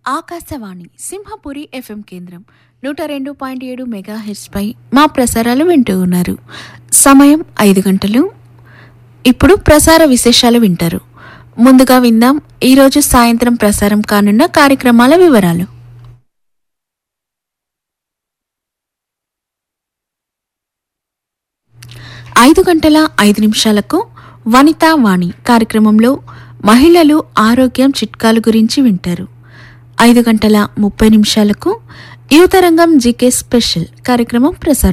Akashvani Simhapuri FM కేంద్రం నూట రెండు పాయింట్ ఏడు మెగా పై మా ప్రసారాలు వింటూ ఉన్నారు సమయం ఐదు గంటలు ఇప్పుడు ప్రసార విశేషాలు వింటారు ముందుగా విందాం ఈరోజు సాయంత్రం ప్రసారం కానున్న కార్యక్రమాల వివరాలు ఐదు గంటల ఐదు నిమిషాలకు వనితా వాణి కార్యక్రమంలో మహిళలు ఆరోగ్యం చిట్కాలు గురించి వింటారు ఐదు గంటల ముప్పై నిమిషాలకు యువతరంగం జీకే స్పెషల్ కార్యక్రమం ప్రసారం